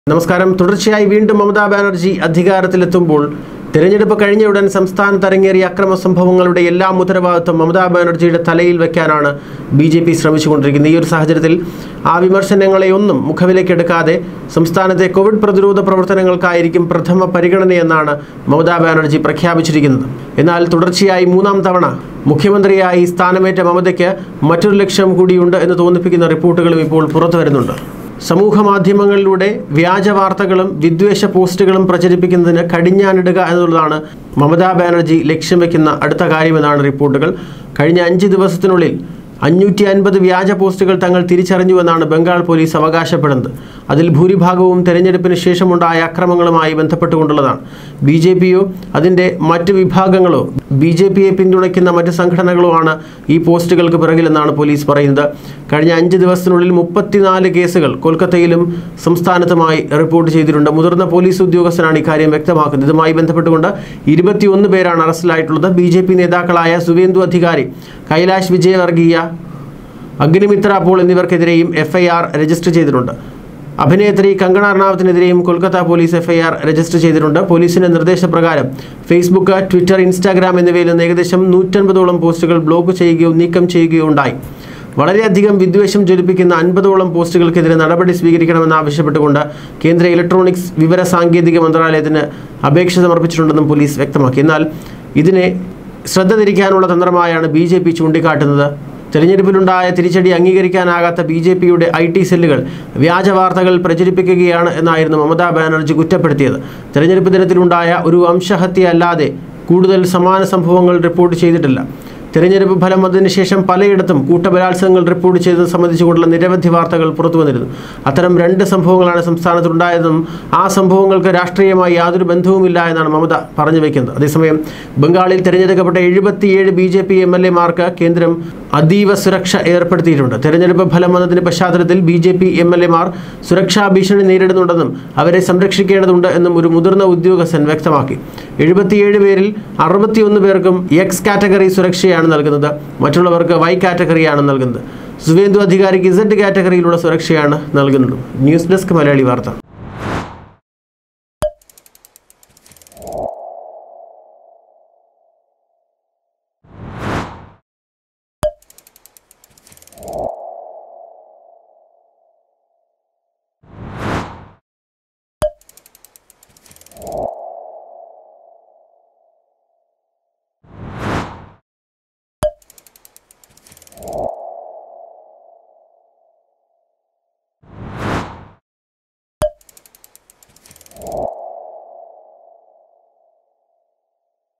നമസ്കാരം തുടർച്ചയായി വീണ്ടും മമതാ ബാനർജി അധികാരത്തിലെത്തുമ്പോൾ തിരഞ്ഞെടുപ്പ് കഴിഞ്ഞയുടൻ സംസ്ഥാനത്ത് അരങ്ങേറിയ അക്രമ സംഭവങ്ങളുടെ എല്ലാം ഉത്തരവാദിത്വം മമതാ ബാനർജിയുടെ തലയിൽ വെക്കാനാണ് ബി ജെ പി ശ്രമിച്ചുകൊണ്ടിരിക്കുന്നത് ഈ ഒരു സാഹചര്യത്തിൽ ആ വിമർശനങ്ങളെയൊന്നും മുഖവിലേക്കെടുക്കാതെ സംസ്ഥാനത്തെ കോവിഡ് പ്രതിരോധ പ്രവർത്തനങ്ങൾക്കായിരിക്കും പ്രഥമ പരിഗണനയെന്നാണ് മമതാ ബാനർജി പ്രഖ്യാപിച്ചിരിക്കുന്നത് എന്നാൽ തുടർച്ചയായി മൂന്നാം തവണ മുഖ്യമന്ത്രിയായി സ്ഥാനമേറ്റ മമതയ്ക്ക് മറ്റൊരു ലക്ഷ്യം കൂടിയുണ്ട് എന്ന് തോന്നിപ്പിക്കുന്ന റിപ്പോർട്ടുകളും ഇപ്പോൾ പുറത്തു വരുന്നുണ്ട് സമൂഹ മാധ്യമങ്ങളിലൂടെ വ്യാജ വാർത്തകളും വിദ്വേഷ പോസ്റ്റുകളും പ്രചരിപ്പിക്കുന്നതിന് കടിഞ്ഞാനിടുക എന്നുള്ളതാണ് മമതാ ബാനർജി ലക്ഷ്യം വെക്കുന്ന അടുത്ത കാര്യമെന്നാണ് റിപ്പോർട്ടുകൾ കഴിഞ്ഞ അഞ്ച് ദിവസത്തിനുള്ളിൽ അഞ്ഞൂറ്റി അൻപത് വ്യാജ പോസ്റ്റുകൾ തങ്ങൾ തിരിച്ചറിഞ്ഞുവെന്നാണ് ബംഗാൾ പോലീസ് അവകാശപ്പെടുന്നത് അതിൽ ഭൂരിഭാഗവും തെരഞ്ഞെടുപ്പിന് ശേഷമുണ്ടായ അക്രമങ്ങളുമായി ബന്ധപ്പെട്ടുകൊണ്ടുള്ളതാണ് ബി ജെ പിയോ അതിൻ്റെ മറ്റ് വിഭാഗങ്ങളോ ബി ജെ പിയെ പിന്തുണയ്ക്കുന്ന മറ്റ് സംഘടനകളോ ആണ് ഈ പോസ്റ്റുകൾക്ക് പിറകിലെന്നാണ് പോലീസ് പറയുന്നത് കഴിഞ്ഞ അഞ്ച് ദിവസത്തിനുള്ളിൽ മുപ്പത്തിനാല് കേസുകൾ കൊൽക്കത്തയിലും സംസ്ഥാനത്തുമായി റിപ്പോർട്ട് ചെയ്തിട്ടുണ്ട് മുതിർന്ന പോലീസ് ഉദ്യോഗസ്ഥനാണ് ഇക്കാര്യം വ്യക്തമാക്കുന്നത് ഇതുമായി ബന്ധപ്പെട്ടുകൊണ്ട് ഇരുപത്തിയൊന്ന് പേരാണ് അറസ്റ്റിലായിട്ടുള്ളത് ബി ജെ പി നേതാക്കളായ സുവേന്ദു അധികാരി കൈലാഷ് വിജയവർഗീയ അഗ്നിമിത്ര പോൾ എന്നിവർക്കെതിരെയും എഫ്ഐആർ രജിസ്റ്റർ ചെയ്തിട്ടുണ്ട് അഭിനേത്രി കങ്കണ റണാവത്തിനെതിരെയും കൊൽക്കത്ത പോലീസ് എഫ്ഐആർ രജിസ്റ്റർ ചെയ്തിട്ടുണ്ട് പോലീസിന്റെ നിർദ്ദേശപ്രകാരം ഫേസ്ബുക്ക് ട്വിറ്റർ ഇൻസ്റ്റാഗ്രാം എന്നിവയിൽ നിന്ന് ഏകദേശം നൂറ്റൻപതോളം പോസ്റ്റുകൾ ബ്ലോക്ക് ചെയ്യുകയോ നീക്കം ചെയ്യുകയോ ഉണ്ടായി വളരെയധികം വിദ്വേഷം ജ്വലിപ്പിക്കുന്ന അൻപതോളം പോസ്റ്റുകൾക്കെതിരെ നടപടി സ്വീകരിക്കണമെന്ന് ആവശ്യപ്പെട്ടുകൊണ്ട് കേന്ദ്ര ഇലക്ട്രോണിക്സ് വിവര സാങ്കേതിക മന്ത്രാലയത്തിന് അപേക്ഷ സമർപ്പിച്ചിട്ടുണ്ടെന്നും പോലീസ് വ്യക്തമാക്കി എന്നാൽ ഇതിനെ ശ്രദ്ധ തിരിക്കാനുള്ള തന്ത്രമായാണ് ബി ജെ പി ചൂണ്ടിക്കാട്ടുന്നത് തെരഞ്ഞെടുപ്പിലുണ്ടായ തിരിച്ചടി അംഗീകരിക്കാനാകാത്ത ബി ജെ പിയുടെ ഐ ടി സെല്ലുകൾ വ്യാജ വാർത്തകൾ പ്രചരിപ്പിക്കുകയാണ് എന്നായിരുന്നു മമതാ ബാനർജി കുറ്റപ്പെടുത്തിയത് തെരഞ്ഞെടുപ്പ് ദിനത്തിലുണ്ടായ ഒരു വംശഹത്യ അല്ലാതെ കൂടുതൽ സമാന സംഭവങ്ങൾ റിപ്പോർട്ട് ചെയ്തിട്ടില്ല തെരഞ്ഞെടുപ്പ് ഫലം വന്നതിന് ശേഷം പലയിടത്തും കൂട്ടബലാത്സംഗങ്ങൾ റിപ്പോർട്ട് ചെയ്തത് സംബന്ധിച്ചുകൊണ്ടുള്ള നിരവധി വാർത്തകൾ പുറത്തു വന്നിരുന്നു അത്തരം രണ്ട് സംഭവങ്ങളാണ് സംസ്ഥാനത്തുണ്ടായതെന്നും ആ സംഭവങ്ങൾക്ക് രാഷ്ട്രീയമായി യാതൊരു ബന്ധവുമില്ല എന്നാണ് മമത പറഞ്ഞു വയ്ക്കുന്നത് അതേസമയം ബംഗാളിൽ തിരഞ്ഞെടുക്കപ്പെട്ട എഴുപത്തിയേഴ് B J P M L എമാർക്ക് കേന്ദ്രം അതീവ സുരക്ഷ ഏർപ്പെടുത്തിയിട്ടുണ്ട് തെരഞ്ഞെടുപ്പ് ഫലം വന്നതിന്റെ പശ്ചാത്തലത്തിൽ B J P M L എമാർ സുരക്ഷാ ഭീഷണി നേരിടുന്നുണ്ടെന്നും അവരെ സംരക്ഷിക്കേണ്ടതുണ്ട് എന്നും ഒരു മുതിർന്ന ഉദ്യോഗസ്ഥൻ വ്യക്തമാക്കി എഴുപത്തിയേഴ് പേരിൽ അറുപത്തിയൊന്ന് പേർക്കും എക്സ് കാറ്റഗറി സുരക്ഷയാണ് നൽകുന്നത് മറ്റുള്ളവർക്ക് വൈ കാറ്റഗറിയാണ് നൽകുന്നത് സുവേന്ദു അധികാരിക്ക് ഇസഡ് കാറ്റഗറിയിലുള്ള സുരക്ഷയാണ് നൽകുന്നത് ന്യൂസ് ഡെസ്ക് മലയാളി വാർത്ത